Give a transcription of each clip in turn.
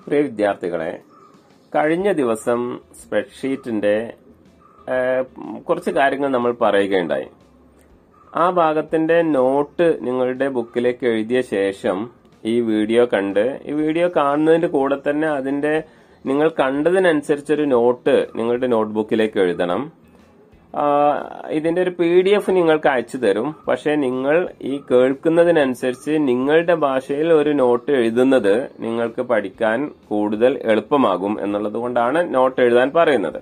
പ്രിയ വിദ്യാർത്ഥികളെ കഴിഞ്ഞ ദിവസം സ്പ്രെഡ്ഷീറ്റിന്റെ ഏഹ്, കുറച്ച് കാര്യങ്ങൾ നമ്മൾ പറയുകയുണ്ടായി ആ ഭാഗത്തിന്റെ നോട്ട് നിങ്ങളുടെ ബുക്കിലേക്ക് എഴുതിയ ശേഷം ഈ വീഡിയോ കണ്ട് ഈ വീഡിയോ കാണുന്നതിന്റെ കൂടെ തന്നെ അതിന്റെ നിങ്ങൾ കണ്ടതിനനുസരിച്ചൊരു നോട്ട് നിങ്ങളുടെ നോട്ട്ബുക്കിലേക്ക് എഴുതണം ആ, ഇതിന്റെ ഒരു പി ഡി എഫ് നിങ്ങൾക്ക് അയച്ചു തരും പക്ഷെ നിങ്ങൾ ഈ കേൾക്കുന്നതിനനുസരിച്ച് നിങ്ങളുടെ ഭാഷയിൽ ഒരു നോട്ട് എഴുതുന്നത് നിങ്ങൾക്ക് പഠിക്കാൻ കൂടുതൽ എളുപ്പമാകും എന്നുള്ളത് കൊണ്ടാണ് നോട്ട് എഴുതാൻ പറയുന്നത്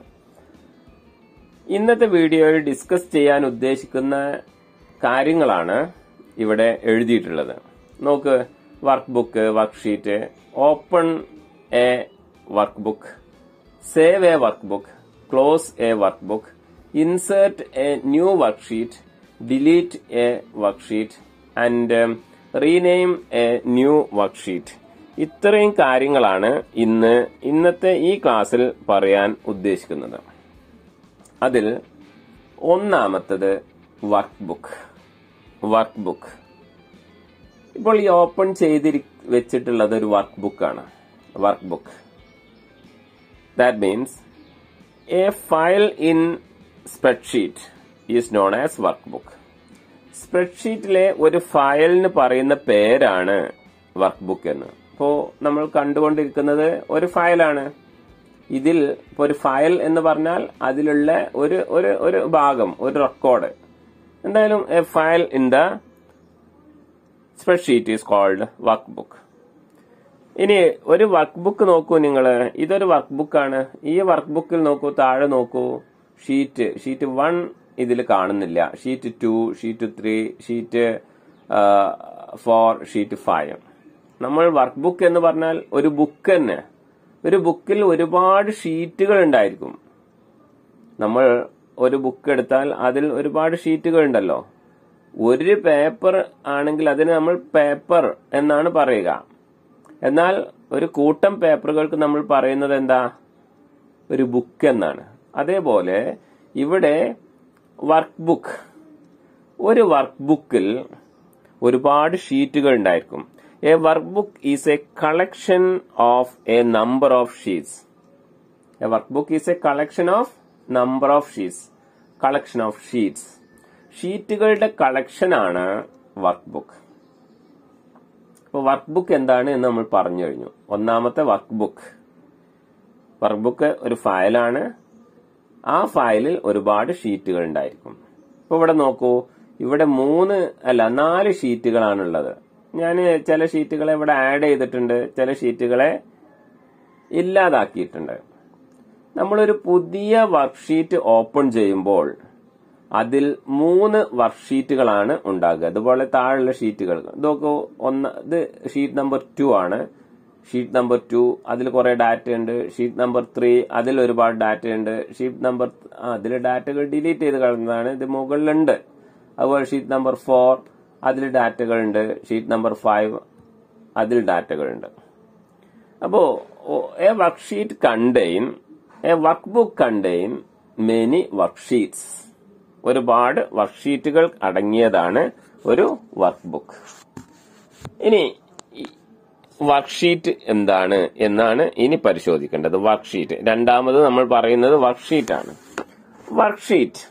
ഇന്നത്തെ വീഡിയോയിൽ ഡിസ്കസ് ചെയ്യാൻ ഉദ്ദേശിക്കുന്ന കാര്യങ്ങളാണ് ഇവിടെ എഴുതിയിട്ടുള്ളത് നോക്ക് work worksheet open a work save a work close a work insert a new worksheet delete a worksheet and rename a new worksheet ഇത്രയും കാര്യങ്ങളാണ് ഇന്ന് ഇന്നത്തെ ഈ ക്ലാസ്സിൽ പറയാൻ ഉദ്ദേശിക്കുന്നത് അതിൽ ഒന്നാമത്തത് വർക്ക് ബുക്ക് വർക്ക് ബുക്ക് ഇപ്പോൾ ഈ ഓപ്പൺ ചെയ്തിരി വെച്ചിട്ടുള്ളത് ഒരു വർക്ക് ബുക്കാണ് workbook that means a file in spreadsheet is known as workbook സ്പ്രെഡ്ഷീറ്റിലെ ഒരു ഫയലിന് പറയുന്ന പേരാണ് വർക്ക് ബുക്ക് എന്ന് ഇപ്പോ നമ്മൾ കണ്ടുകൊണ്ടിരിക്കുന്നത് ഒരു ഫയലാണ് ഇതിൽ ഇപ്പൊ ഒരു ഫയൽ എന്ന് പറഞ്ഞാൽ അതിലുള്ള ഒരു ഒരു ഒരു ഭാഗം ഒരു റെക്കോർഡ് എന്തായാലും a file in the spreadsheet is called workbook ഇനി ഒരു വർക്ക് ബുക്ക് നോക്കൂ നിങ്ങൾ ഇതൊരു വർക്ക് ബുക്കാണ് ഈ വർക്ക് ബുക്കിൽ നോക്കൂ താഴെ നോക്കൂ ഷീറ്റ് ഷീറ്റ് വൺ ഇതിൽ കാണുന്നില്ല sheet two sheet three sheet four sheet five നമ്മൾ വർക്ക് ബുക്ക് എന്ന് പറഞ്ഞാൽ ഒരു ബുക്ക് തന്നെ ഒരു ബുക്കിൽ ഒരുപാട് ഷീറ്റുകൾ ഉണ്ടായിരിക്കും നമ്മൾ ഒരു ബുക്ക് എടുത്താൽ അതിൽ ഒരുപാട് ഷീറ്റുകൾ ഉണ്ടല്ലോ ഒരു പേപ്പർ ആണെങ്കിൽ അതിന് നമ്മൾ പേപ്പർ എന്നാണ് പറയുക എന്നാൽ ഒരു കൂട്ടം പേപ്പറുകൾക്ക് നമ്മൾ പറയുന്നത് എന്താ ഒരു ബുക്ക് എന്നാണ് അതേപോലെ ഇവിടെ വർക്ക് ബുക്ക് ഒരു വർക്ക് ബുക്കിൽ ഒരുപാട് ഷീറ്റുകൾ ഉണ്ടായിരിക്കും a workbook is a collection of a number of sheets a workbook is a collection of number of sheets collection of sheets ഷീറ്റുകളുടെ കളക്ഷനാണ് വർക്ക് ബുക്ക് അപ്പോൾ വർക്ക് ബുക്ക് എന്താണ് എന്ന് നമ്മൾ പറഞ്ഞു കഴിഞ്ഞു ഒന്നാമത്തെ വർക്ക് ബുക്ക് വർക്ക് ബുക്ക് ഒരു ഫയലാണ് ആ ഫയലിൽ ഒരുപാട് ഷീറ്റുകൾ ഉണ്ടായിരിക്കും ഇപ്പൊ ഇവിടെ നോക്കൂ ഇവിടെ മൂന്ന് അല്ല നാല് ഷീറ്റുകളാണുള്ളത് ഞാൻ ചില ഷീറ്റുകളെ ഇവിടെ ആഡ് ചെയ്തിട്ടുണ്ട് ചില ഷീറ്റുകളെ ഇല്ലാതാക്കിയിട്ടുണ്ട് നമ്മളൊരു പുതിയ വർക്ക്ഷീറ്റ് ഓപ്പൺ ചെയ്യുമ്പോൾ അതിൽ മൂന്ന് വർക്ക്ഷീറ്റുകളാണ് ഉണ്ടാകുക അതുപോലെ താഴെയുള്ള ഷീറ്റുകൾ ഇതൊക്കെ ഒന്ന് ഇത് ഷീറ്റ് നമ്പർ ടു ആണ് ഷീറ്റ് നമ്പർ ടു അതിൽ കുറെ ഡാറ്റ ഉണ്ട് ഷീറ്റ് നമ്പർ ത്രീ അതിൽ ഒരുപാട് ഡാറ്റ ഉണ്ട് ഷീറ്റ് നമ്പർ അതിൽ ഡാറ്റകൾ ഡിലീറ്റ് ചെയ്ത് കളഞ്ഞതാണ് ഇത് മുകളിലുണ്ട് അതുപോലെ ഷീറ്റ് നമ്പർ ഫോർ അതിൽ ഡാറ്റകളുണ്ട് ഷീറ്റ് നമ്പർ ഫൈവ് അതിൽ ഡാറ്റകളുണ്ട് അപ്പോ a worksheet contain a workbook contain many worksheets ഒരുപാട് വർക്ക്ഷീറ്റുകൾ അടങ്ങിയതാണ് ഒരു വർക്ക് ബുക്ക് ഇനി വർക്ക്ഷീറ്റ് എന്താണ് എന്നാണ് ഇനി പരിശോധിക്കേണ്ടത് വർക്ക്ഷീറ്റ് രണ്ടാമത് നമ്മൾ പറയുന്നത് വർക്ക്ഷീറ്റ് ആണ് worksheet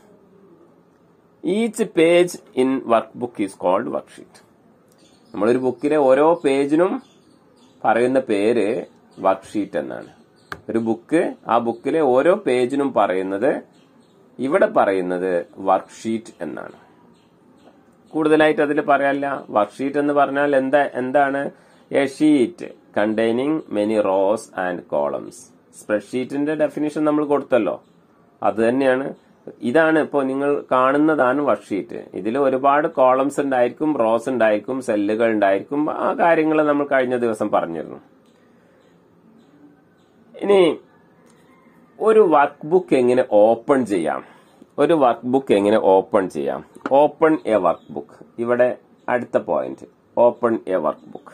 each page in workbook is called worksheet നമ്മളൊരു ബുക്കിലെ ഓരോ പേജിനും പറയുന്ന പേര് വർക്ക്ഷീറ്റ് എന്നാണ് ഒരു ബുക്ക് ആ ബുക്കിലെ ഓരോ പേജിനും പറയുന്നത് ഇവിടെ പറയുന്നത് വർക്ക്ഷീറ്റ് എന്നാണ് കൂടുതലായിട്ട് അതിൽ പറയാനില്ല വർക്ക്ഷീറ്റ് എന്ന് പറഞ്ഞാൽ എന്താ എന്താണ് a sheet containing many rows and columns സ്പ്രെഡ്ഷീറ്റിന്റെ ഡെഫിനിഷൻ നമ്മൾ കൊടുത്തല്ലോ അത് തന്നെയാണ് ഇതാണ് ഇപ്പോൾ നിങ്ങൾ കാണുന്നതാണ് വർക്ക്ഷീറ്റ് ഇതിൽ ഒരുപാട് കോളംസ് ഉണ്ടായിരിക്കും റോസ് ഉണ്ടായിരിക്കും സെല്ലുകൾ ഉണ്ടായിരിക്കും ആ കാര്യങ്ങൾ നമ്മൾ കഴിഞ്ഞ ദിവസം പറഞ്ഞിരുന്നു ഇനി ഒരു വർക്ക് ബുക്ക് എങ്ങനെ ഓപ്പൺ ചെയ്യാം ഒരു വർക്ക് ബുക്ക് എങ്ങനെ ഓപ്പൺ ചെയ്യാം ഓപ്പൺ എ വർക്ക് ബുക്ക് ഇവിടെ അടുത്ത point open a workbook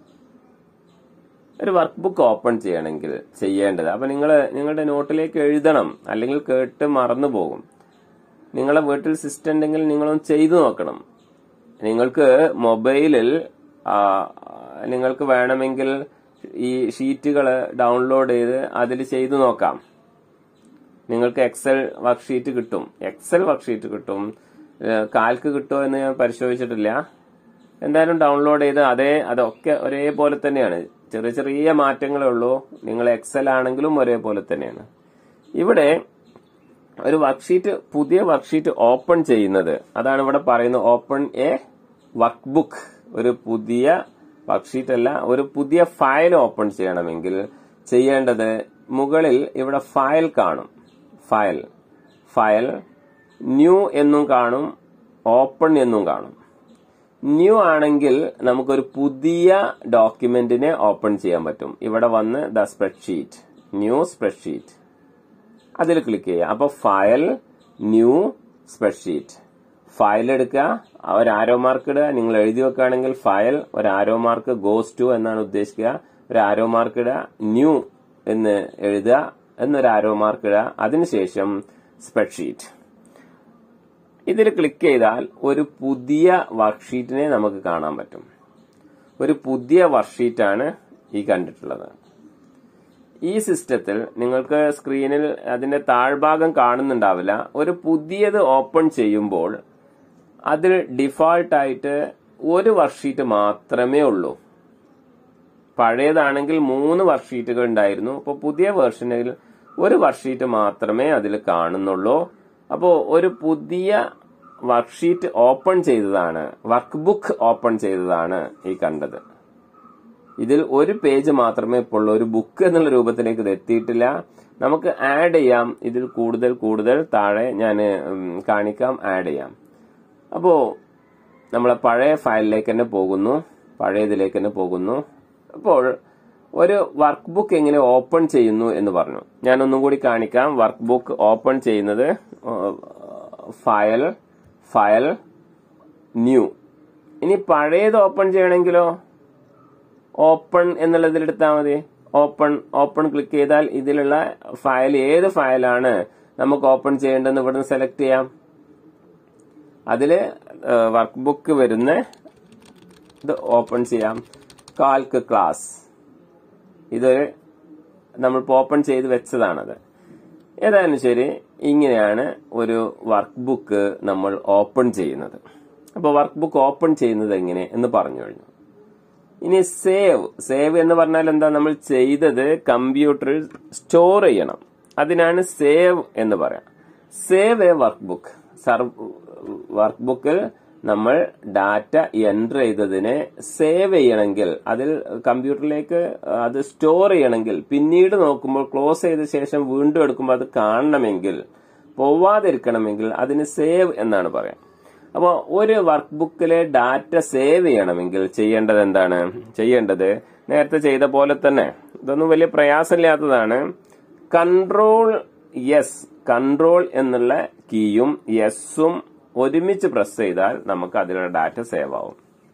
ഒരു വർക്ക് ബുക്ക് ഓപ്പൺ ചെയ്യണമെങ്കിൽ ചെയ്യേണ്ടത് അപ്പൊ നിങ്ങൾ നിങ്ങളുടെ നോട്ടിലേക്ക് എഴുതണം അല്ലെങ്കിൽ കേട്ട് മറന്നു പോകും നിങ്ങളെ വീട്ടിൽ സിസ്റ്റം ഉണ്ടെങ്കിൽ നിങ്ങളൊന്ന് ചെയ്തു നോക്കണം നിങ്ങൾക്ക് മൊബൈലിൽ ആ, നിങ്ങൾക്ക് വേണമെങ്കിൽ ഈ ഷീറ്റുകൾ ഡൗൺലോഡ് ചെയ്ത് അതിൽ ചെയ്തു നോക്കാം നിങ്ങൾക്ക് എക്സൽ വർക്ക്ഷീറ്റ് കിട്ടും എക്സൽ വർക്ക്ഷീറ്റ് കിട്ടും ഏഹ് കാൽക്ക് കിട്ടുമോ എന്ന് ഞാൻ പരിശോധിച്ചിട്ടില്ല എന്തായാലും ഡൗൺലോഡ് ചെയ്ത് അതേ അതൊക്കെ ഒരേപോലെ തന്നെയാണ് ചെറിയ ചെറിയ മാറ്റങ്ങളേ ഉള്ളൂ നിങ്ങൾ എക്സൽ ആണെങ്കിലും ഒരേപോലെ തന്നെയാണ് ഇവിടെ ഒരു വർക്ക്ഷീറ്റ് പുതിയ വർക്ക്ഷീറ്റ് ഓപ്പൺ ചെയ്യുന്നത് അതാണ് ഇവിടെ പറയുന്നത് ഓപ്പൺ എ വർക്ക് ബുക്ക് ഒരു പുതിയ വർക്ക്ഷീറ്റ് അല്ല ഒരു പുതിയ ഫയൽ ഓപ്പൺ ചെയ്യണമെങ്കിൽ ചെയ്യേണ്ടത് മുകളിൽ ഇവിടെ ഫയൽ കാണും ഫയൽ ഫയൽ ന്യൂ എന്നും കാണും ഓപ്പൺ എന്നും കാണും ന്യൂ ആണെങ്കിൽ നമുക്കൊരു പുതിയ ഡോക്യുമെന്റിനെ ഓപ്പൺ ചെയ്യാൻ പറ്റും ഇവിടെ വന്ന് ദ സ്പ്രെഡ്ഷീറ്റ് ന്യൂ സ്പ്രെഡ്ഷീറ്റ് അതിൽ ക്ലിക്ക് ചെയ്യുക അപ്പൊ ഫയൽ ന്യൂ സ്പ്രെഡ്ഷീറ്റ് ഫയൽ എടുക്കുക ഒരു ആരോ മാർക്ക് ഇടുക നിങ്ങൾ എഴുതി വെക്കുകയാണെങ്കിൽ ഫയൽ ഒരു ആരോ മാർക്ക് ഗോസ് ടു എന്നാണ് ഉദ്ദേശിക്കുക ഒരു ആരോ മാർക്ക് ഇടുക ന്യൂ എന്ന് എഴുതുക എന്നൊരു ആരോ മാർക്ക് ഇടുക അതിനുശേഷം സ്പ്രെഡ്ഷീറ്റ് ഇതിൽ ക്ലിക്ക് ചെയ്താൽ ഒരു പുതിയ വർക്ക്ഷീറ്റിനെ നമുക്ക് കാണാൻ പറ്റും ഒരു പുതിയ വർക്ക്ഷീറ്റാണ് ഈ കണ്ടിട്ടുള്ളത് ഈ സിസ്റ്റത്തിൽ നിങ്ങൾക്ക് സ്ക്രീനിൽ അതിന്റെ താഴ്ഭാഗം കാണുന്നുണ്ടാവില്ല ഒരു പുതിയത് ഓപ്പൺ ചെയ്യുമ്പോൾ അതിൽ ഡിഫോൾട്ടായിട്ട് ഒരു വർക്ക്ഷീറ്റ് മാത്രമേ ഉള്ളൂ പഴയതാണെങ്കിൽ മൂന്ന് വർക്ക്ഷീറ്റുകൾ ഉണ്ടായിരുന്നു അപ്പോൾ പുതിയ വേർഷനിൽ ഒരു വർക്ക്ഷീറ്റ് മാത്രമേ അതിൽ കാണുന്നുള്ളൂ അപ്പോൾ ഒരു പുതിയ വർക്ക്ഷീറ്റ് ഓപ്പൺ ചെയ്തതാണ് വർക്ക് ബുക്ക് ഓപ്പൺ ചെയ്തതാണ് ഈ കണ്ടത് ഇതിൽ ഒരു പേജ് മാത്രമേ ഇപ്പോൾ ഉള്ളൂ ഒരു ബുക്ക് എന്നുള്ള രൂപത്തിലേക്ക് ഇത് എത്തിയിട്ടില്ല നമുക്ക് ആഡ് ചെയ്യാം ഇതിൽ കൂടുതൽ കൂടുതൽ താഴെ ഞാൻ കാണിക്കാം ആഡ് ചെയ്യാം അപ്പോ നമ്മളെ പഴയ ഫയലിലേക്ക് തന്നെ പോകുന്നു പഴയതിലേക്ക് തന്നെ പോകുന്നു അപ്പോൾ ഒരു വർക്ക് ബുക്ക് എങ്ങനെ ഓപ്പൺ ചെയ്യുന്നു എന്ന് പറഞ്ഞു ഞാൻ ഒന്നും കൂടി കാണിക്കാം വർക്ക് ബുക്ക് ഓപ്പൺ ചെയ്യുന്നത് ഫയൽ ഫയൽ ന്യൂ ഇനി പഴയത് ഓപ്പൺ ചെയ്യണമെങ്കിലോ ഓപ്പൺ എന്നുള്ളതിൽ എടുത്താൽ മതി ഓപ്പൺ ഓപ്പൺ ക്ലിക്ക് ചെയ്താൽ ഇതിലുള്ള ഫയൽ ഏത് ഫയലാണ് നമുക്ക് ഓപ്പൺ ചെയ്യേണ്ടതെന്ന് ഇവിടുന്ന് സെലക്ട് ചെയ്യാം അതില് വർക്ക് ബുക്ക് വരുന്ന ഇത് ഓപ്പൺ ചെയ്യാം കാൽക്ക് ക്ലാസ് ഇതൊരു നമ്മളിപ്പോൾ ഓപ്പൺ ചെയ്ത് വെച്ചതാണത് ഏതായാലും ശരി ഇങ്ങനെയാണ് ഒരു വർക്ക് ബുക്ക് നമ്മൾ ഓപ്പൺ ചെയ്യുന്നത് അപ്പോൾ വർക്ക് ബുക്ക് ഓപ്പൺ ചെയ്യുന്നത് എങ്ങനെ എന്ന് പറഞ്ഞു കഴിഞ്ഞു ഇനി സേവ് സേവ് എന്ന് പറഞ്ഞാൽ എന്താ നമ്മൾ ചെയ്തത് കമ്പ്യൂട്ടറിൽ സ്റ്റോർ ചെയ്യണം അതിനാണ് സേവ് എന്ന് പറയാം സേവ് എ വർക്ക് ബുക്ക് വർക്ക് ബുക്കിൽ നമ്മൾ ഡാറ്റ എൻ്റർ ചെയ്തതിനെ സേവ് ചെയ്യണമെങ്കിൽ അതിൽ കമ്പ്യൂട്ടറിലേക്ക് അത് സ്റ്റോർ ചെയ്യണമെങ്കിൽ പിന്നീട് നോക്കുമ്പോൾ ക്ലോസ് ചെയ്ത ശേഷം വീണ്ടും എടുക്കുമ്പോൾ അത് കാണണമെങ്കിൽ പോവാതിരിക്കണമെങ്കിൽ അതിന് സേവ് എന്നാണ് പറയാം അപ്പോൾ ഒരു വർക്ക് ബുക്കിലെ ഡാറ്റ സേവ് ചെയ്യണമെങ്കിൽ ചെയ്യേണ്ടത് എന്താണ് ചെയ്യേണ്ടത് നേരത്തെ ചെയ്ത പോലെ തന്നെ ഇതൊന്നും വലിയ പ്രയാസമില്ലാത്തതാണ് കൺട്രോൾ യെസ് കൺട്രോൾ എന്നുള്ള കീയും യെസ്സും ഒരുമിച്ച് പ്രസ് ചെയ്താൽ നമുക്ക് അതിലുള്ള ഡാറ്റ സേവ് ആവും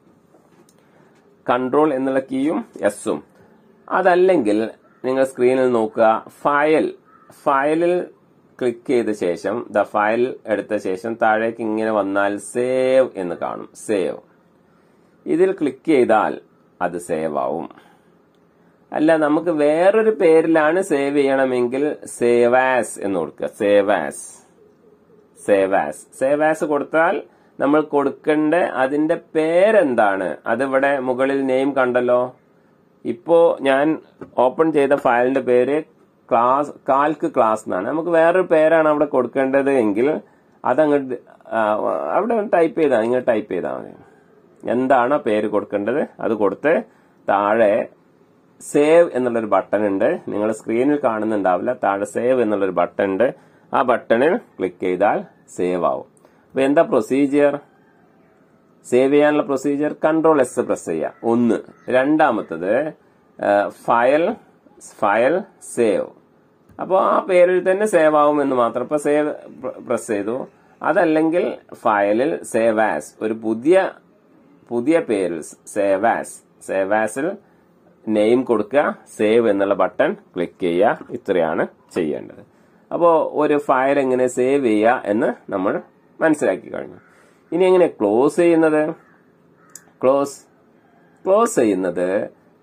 കൺട്രോൾ എന്നുള്ള കീയും എസും അതല്ലെങ്കിൽ നിങ്ങൾ സ്ക്രീനിൽ നോക്കുക ഫയൽ ഫയലിൽ ക്ലിക്ക് ചെയ്ത ശേഷം ദ ഫയൽ എടുത്ത ശേഷം താഴേക്ക് ഇങ്ങനെ വന്നാൽ സേവ് എന്ന് കാണും സേവ് ഇതിൽ ക്ലിക്ക് ചെയ്താൽ അത് സേവ് ആവും അല്ല നമുക്ക് വേറൊരു പേരിലാണ് സേവ് ചെയ്യണമെങ്കിൽ സേവ് ആസ് എന്ന് കൊടുക്കുക save as save as save as കൊടുത്താൽ നമ്മൾ കൊടുക്കേണ്ട അതിന്റെ പേരെന്താണ് അതിവിടെ മുകളിൽ നെയിം കണ്ടല്ലോ ഇപ്പോ ഞാൻ ഓപ്പൺ ചെയ്ത ഫയലിന്റെ പേര് ക്ലാസ് കാൽക്ക് ക്ലാസ് എന്നാണ് നമുക്ക് വേറൊരു പേരാണ് അവിടെ കൊടുക്കേണ്ടത് എങ്കിൽ അതങ്ങോട്ട് അവിടെ ടൈപ്പ് ചെയ്താൽ ഇങ്ങനെ ടൈപ്പ് ചെയ്താൽ മതി എന്താണോ പേര് കൊടുക്കേണ്ടത് അത് കൊടുത്ത് താഴെ സേവ് എന്നുള്ളൊരു ബട്ടൺ ഉണ്ട് നിങ്ങൾ സ്ക്രീനിൽ കാണുന്നുണ്ടാവില്ല താഴെ സേവ് എന്നുള്ളൊരു ബട്ടൺ ഉണ്ട് ആ ബട്ടണിൽ ക്ലിക്ക് ചെയ്താൽ സേവ് ആവും അപ്പൊ എന്താ പ്രൊസീജിയർ സേവ് ചെയ്യാനുള്ള പ്രൊസീജിയർ കൺട്രോൾ എസ് പ്രസ് ചെയ്യുക ഒന്ന് രണ്ടാമത്തത് ഫയൽ ഫയൽ സേവ് അപ്പോൾ ആ പേരിൽ തന്നെ സേവ് ആവും എന്ന് മാത്രം ഇപ്പൊ സേവ് പ്രസ് ചെയ്തു അതല്ലെങ്കിൽ ഫയലിൽ സേവ് ആസ് ഒരു പുതിയ പുതിയ പേരിൽ സേവ് ആസ് സേവ് ആസിൽ നെയിം കൊടുക്കുക സേവ് എന്നുള്ള ബട്ടൺ ക്ലിക്ക് ചെയ്യുക ഇത്രയാണ് ചെയ്യേണ്ടത് അപ്പോൾ ഒരു ഫയൽ എങ്ങനെ സേവ് ചെയ്യുക എന്ന് നമ്മൾ മനസ്സിലാക്കി കഴിഞ്ഞു ഇനി എങ്ങനെ ക്ലോസ് ചെയ്യുന്നത് ക്ലോസ് ക്ലോസ് ചെയ്യുന്നത്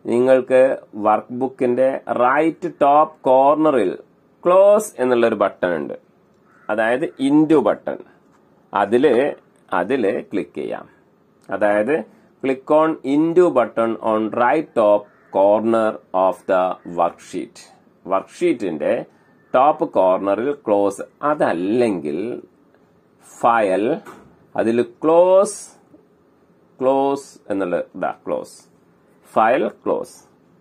നിങ്ങൾക്ക് വർക്ക് ബുക്കിന്റെ റൈറ്റ് ടോപ്പ് കോർണറിൽ ക്ലോസ് എന്നുള്ള ഒരു ബട്ടൺ ഉണ്ട് അതായത് ഇൻഡു ബട്ടൺ അതില് അതില് ക്ലിക്ക് ചെയ്യാം അതായത് ക്ലിക്ക് ഓൺ ഇൻഡു button on right top corner of the worksheet വർക്ക്ഷീറ്റിന്റെ ടോപ്പ് കോർണറിൽ ക്ലോസ് അതല്ലെങ്കിൽ ഫയൽ അതിൽ ക്ലോസ് ക്ലോസ് എന്നുള്ള ഇതാ ക്ലോസ് ഫയൽ ക്ലോസ്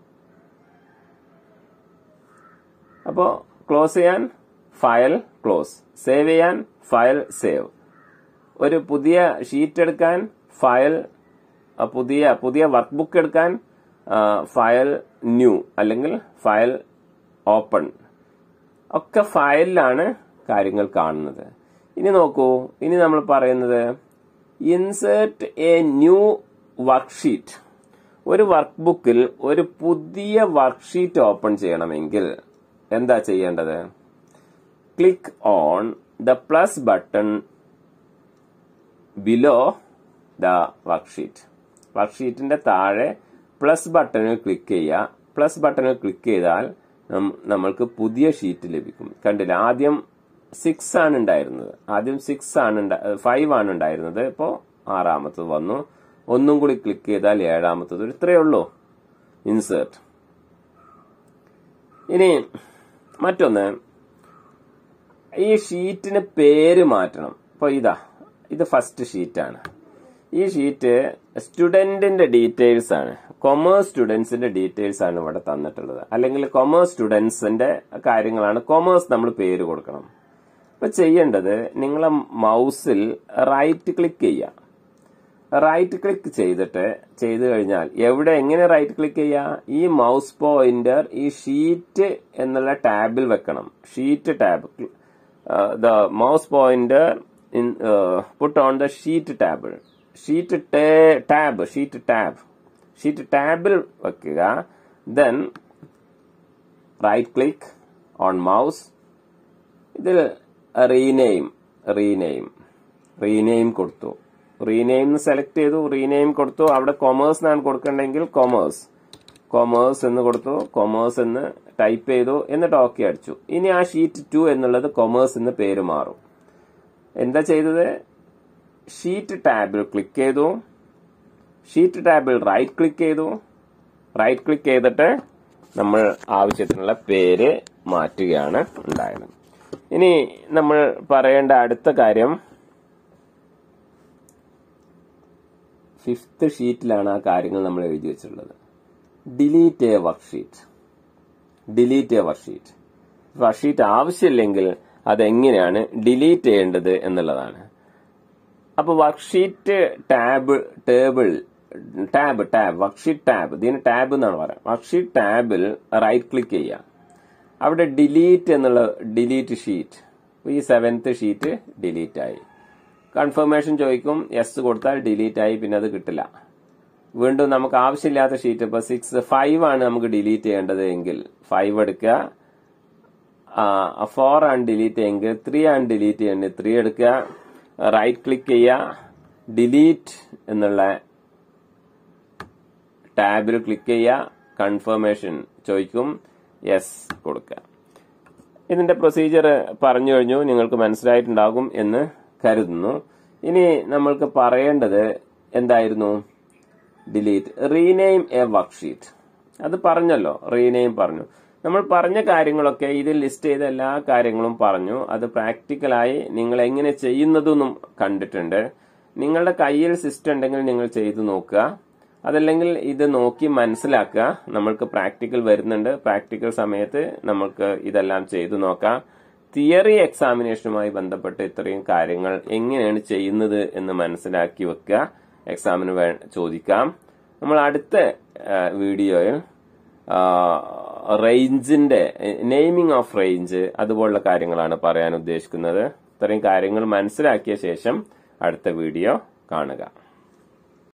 അപ്പോ ക്ലോസ് ചെയ്യാൻ ഫയൽ ക്ലോസ് സേവ് ചെയ്യാൻ ഫയൽ സേവ് ഒരു പുതിയ ഷീറ്റ് എടുക്കാൻ ഫയൽ ആ, പുതിയ പുതിയ വർക്ക് ബുക്ക് എടുക്കാൻ ആ, ഫയൽ ന്യൂ അല്ലെങ്കിൽ ഫയൽ ഓപ്പൺ ഒക്കെ ഫയലിലാണ് കാര്യങ്ങൾ കാണുന്നത് ഇനി നോക്കൂ ഇനി നമ്മൾ പറയുന്നത് ഇൻസേർട്ട് എ ന്യൂ വർക്ക്ഷീറ്റ് ഒരു വർക്ക് ബുക്കിൽ ഒരു പുതിയ വർക്ക്ഷീറ്റ് ഓപ്പൺ ചെയ്യണമെങ്കിൽ എന്താ ചെയ്യേണ്ടത് click on the plus button below the worksheet വർക്ക്ഷീറ്റിന്റെ താഴെ പ്ലസ് ബട്ടണിൽ ക്ലിക്ക് ചെയ്യുക പ്ലസ് ബട്ടണിൽ ക്ലിക്ക് ചെയ്താൽ നം- നമ്മൾക്ക് പുതിയ ഷീറ്റ് ലഭിക്കും കണ്ടില്ല ആദ്യം സിക്സ് ആണ് ഉണ്ടായിരുന്നത് ആദ്യം സിക്സ് ആണ് ഫൈവ് ആണ് ഉണ്ടായിരുന്നത് ഇപ്പോ ആറാമത്തത് വന്നു ഒന്നും കൂടി ക്ലിക്ക് ചെയ്താൽ ഏഴാമത്തത് ഇത്രയേ ഉള്ളൂ ഇൻസേർട്ട് ഇനി മറ്റൊന്ന് ഈ ഷീറ്റിന് പേര് മാറ്റണം ഇപ്പൊ ഇതാ ഇത് ഫസ്റ്റ് ഷീറ്റാണ് ഈ ഷീറ്റ് സ്റ്റുഡന്റിന്റെ ഡീറ്റെയിൽസ് ആണ് കൊമേഴ്സ് സ്റ്റുഡൻസിന്റെ ഡീറ്റെയിൽസ് ആണ് ഇവിടെ തന്നിട്ടുള്ളത് അല്ലെങ്കിൽ കൊമേഴ്സ് സ്റ്റുഡൻസിന്റെ കാര്യങ്ങളാണ് കൊമേഴ്സ് നമ്മൾ പേര് കൊടുക്കണം ഇപ്പൊ ചെയ്യേണ്ടത് നിങ്ങളെ മൗസിൽ റൈറ്റ് ക്ലിക്ക് ചെയ്യുക റൈറ്റ് ക്ലിക്ക് ചെയ്തിട്ട് ചെയ്തു കഴിഞ്ഞാൽ എവിടെ എങ്ങനെ റൈറ്റ് ക്ലിക്ക് ചെയ്യുക ഈ മൗസ് പോയിന്റർ ഈ ഷീറ്റ് എന്നുള്ള ടാബിൽ വെക്കണം sheet tab the mouse pointer in put on the sheet ടാബിൾ sheet tab sheet tab sheet ടാബിൽ വെക്കുക then right click on mouse ഇതിൽ റീനെയിം റീനെയിം റീനെയിം കൊടുത്തു റീനെയിം സെലക്ട് ചെയ്തു റീനെയിം കൊടുത്തു അവിടെ കൊമേഴ്സ് എന്നാണ് കൊടുക്കേണ്ടെങ്കിൽ കൊമേഴ്സ് കൊമേഴ്സ് എന്ന് കൊടുത്തു കൊമേഴ്സ് എന്ന് ടൈപ്പ് ചെയ്തു എന്നിട്ട് ഓക്കെ അടിച്ചു ഇനി ആ ഷീറ്റ് ടു എന്നുള്ളത് കൊമേഴ്സ് എന്ന് പേര് മാറും എന്താ ചെയ്തത് ഷീറ്റ് ടാബിൽ ക്ലിക്ക് ചെയ്തു ഷീറ്റ് ടാബിൽ റൈറ്റ് ക്ലിക്ക് ചെയ്തു റൈറ്റ് ക്ലിക്ക് ചെയ്തിട്ട് നമ്മൾ ആവശ്യത്തിനുള്ള പേര് മാറ്റുകയാണ് ഉണ്ടായത് ഇനി നമ്മൾ പറയേണ്ട അടുത്ത കാര്യം ഫിഫ്ത്ത് ഷീറ്റിലാണ് ആ കാര്യങ്ങൾ നമ്മൾ എഴുതി വെച്ചിട്ടുള്ളത് delete a worksheet delete a worksheet worksheet ആവശ്യമില്ലെങ്കിൽ അതെങ്ങനെയാണ് ഡിലീറ്റ് ചെയ്യേണ്ടത് എന്നുള്ളതാണ് അപ്പൊ worksheet tab table tab tab worksheet tab ഇതിന് ടാബ് എന്നാണ് പറയുക വർക്ക്ഷീറ്റ് ടാബിൽ റൈറ്റ് ക്ലിക്ക് ചെയ്യുക അവിടെ ഡിലീറ്റ് എന്നുള്ള ഡിലീറ്റ് ഷീറ്റ് ഈ സെവൻത്ത് ഷീറ്റ് ഡിലീറ്റ് ആയി കൺഫർമേഷൻ ചോദിക്കും യെസ് കൊടുത്താൽ ഡിലീറ്റ് ആയി പിന്നെ അത് കിട്ടില്ല വീണ്ടും നമുക്ക് ആവശ്യമില്ലാത്ത ഷീറ്റ് ഇപ്പൊ സിക്സ് ഫൈവ് ആണ് നമുക്ക് ഡിലീറ്റ് ചെയ്യേണ്ടത് എങ്കിൽ ഫൈവ് എടുക്കുക ഫോർ ആണ് ഡിലീറ്റ് എങ്കിൽ ത്രീ ആണ് ഡിലീറ്റ് ചെയ്യേണ്ടത് ത്രീ എടുക്കുക റൈറ്റ് ക്ലിക്ക് ചെയ്യുക ഡിലീറ്റ് എന്നുള്ള ടാബിൽ ക്ലിക്ക് ചെയ്യുക കൺഫർമേഷൻ ചോദിക്കും യെസ് കൊടുക്കുക ഇതിന്റെ പ്രൊസീജിയർ പറഞ്ഞു കഴിഞ്ഞു നിങ്ങൾക്ക് മനസ്സിലായിട്ടുണ്ടാകും എന്ന് കരുതുന്നു ഇനി നമ്മൾക്ക് പറയേണ്ടത് എന്തായിരുന്നു ഡിലീറ്റ് റീനെയിം എ വർക്ക്ഷീറ്റ് അത് പറഞ്ഞല്ലോ റീനെയിം പറഞ്ഞു നമ്മൾ പറഞ്ഞ കാര്യങ്ങളൊക്കെ ഇതിൽ ലിസ്റ്റ് ചെയ്ത എല്ലാ കാര്യങ്ങളും പറഞ്ഞു അത് പ്രാക്ടിക്കലായി നിങ്ങൾ എങ്ങനെ ചെയ്യുന്നതെന്നും കണ്ടിട്ടുണ്ട് നിങ്ങളുടെ കയ്യിൽ സിസ്റ്റം ഉണ്ടെങ്കിൽ നിങ്ങൾ ചെയ്തു നോക്കുക അതല്ലെങ്കിൽ ഇത് നോക്കി മനസ്സിലാക്കുക നമ്മൾക്ക് പ്രാക്ടിക്കൽ വരുന്നുണ്ട് പ്രാക്ടിക്കൽ സമയത്ത് നമുക്ക് ഇതെല്ലാം ചെയ്തു നോക്കാം തിയറി എക്സാമിനേഷനുമായി ബന്ധപ്പെട്ട് ഇത്രയും കാര്യങ്ങൾ എങ്ങനെയാണ് ചെയ്യുന്നത് എന്ന് മനസ്സിലാക്കി വെക്കുക എക്സാമിന് വേ ചോദിക്കാം നമ്മൾ അടുത്ത വീഡിയോയിൽ റേഞ്ചിന്റെ നെയിമിംഗ് ഓഫ് റേഞ്ച് അതുപോലുള്ള കാര്യങ്ങളാണ് പറയാൻ ഉദ്ദേശിക്കുന്നത് ഇത്രയും കാര്യങ്ങൾ മനസ്സിലാക്കിയ ശേഷം അടുത്ത വീഡിയോ കാണുക